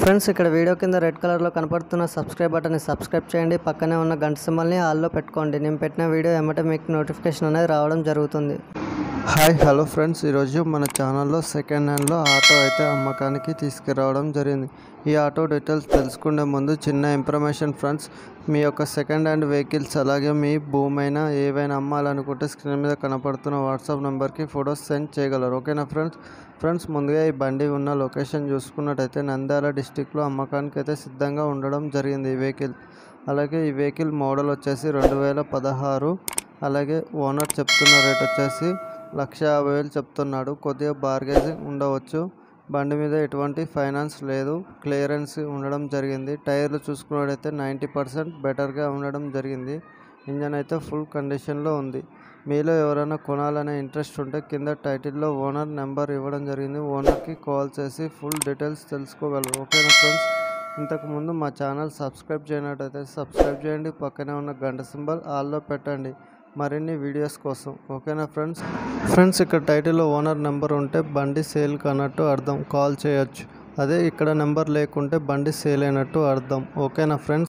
friends ఇక్కడ video కింద red కలర్లో కనపడుతున్న సబ్స్క్రైబ్ బటన్ని సబ్స్క్రైబ్ చేయండి పక్కనే ఉన్న గంట సింబల్ని ఆల్లో పెట్టుకోండి నేను పెట్టిన వీడియో ఏమంటే మీకు నోటిఫికేషన్ అనేది రావడం జరుగుతుంది హాయ్ హలో ఫ్రెండ్స్ ఈరోజు మన ఛానల్లో సెకండ్ హ్యాండ్లో ఆటో అయితే అమ్మకానికి తీసుకురావడం జరిగింది ఈ ఆటో డీటెయిల్స్ తెలుసుకునే ముందు చిన్న ఇన్ఫర్మేషన్ ఫ్రెండ్స్ మీ యొక్క సెకండ్ హ్యాండ్ వెహికల్స్ అలాగే మీ భూమైనా ఏవైనా అమ్మాలనుకుంటే స్క్రీన్ మీద కనపడుతున్న వాట్సాప్ నెంబర్కి ఫొటోస్ సెండ్ చేయగలరు ఓకేనా ఫ్రెండ్స్ ఫ్రెండ్స్ ముందుగా ఈ బండి ఉన్న లొకేషన్ చూసుకున్నట్టయితే నంద్యాల డిస్టిక్లో అమ్మకానికి అయితే సిద్ధంగా ఉండడం జరిగింది ఈ వెహికల్ అలాగే ఈ వెహికల్ మోడల్ వచ్చేసి రెండు వేల పదహారు అలాగే ఓనర్ చెప్తున్న రేట్ వచ్చేసి లక్ష యాభై వేలు చెప్తున్నాడు కొద్దిగా బార్గేజింగ్ ఉండవచ్చు బండి మీద ఎటువంటి ఫైనాన్స్ లేదు క్లియరెన్స్ ఉండడం జరిగింది టైర్లు చూసుకున్నట్టయితే నైంటీ పర్సెంట్ బెటర్గా ఉండడం జరిగింది ఇంజన్ అయితే ఫుల్ కండిషన్లో ఉంది మీలో ఎవరైనా కొనాలనే ఇంట్రెస్ట్ ఉంటే కింద టైటిల్లో ఓనర్ నెంబర్ ఇవ్వడం జరిగింది ఓనర్కి కాల్ చేసి ఫుల్ డీటెయిల్స్ తెలుసుకోగలరు ఓకేనా ఫ్రెండ్స్ ఇంతకుముందు మా ఛానల్ సబ్స్క్రైబ్ చేయనట్టయితే సబ్స్క్రైబ్ చేయండి పక్కనే ఉన్న గంట సింబల్ ఆల్లో పెట్టండి మరిన్ని వీడియోస్ కోసం ఓకేనా ఫ్రెండ్స్ ఫ్రెండ్స్ ఇక్కడ టైటిల్లో ఓనర్ నెంబర్ ఉంటే బండి సేల్ కానట్టు అర్థం కాల్ చేయొచ్చు అదే ఇక్కడ నెంబర్ లేకుంటే బండి సేల్ అయినట్టు అర్థం ఓకేనా ఫ్రెండ్స్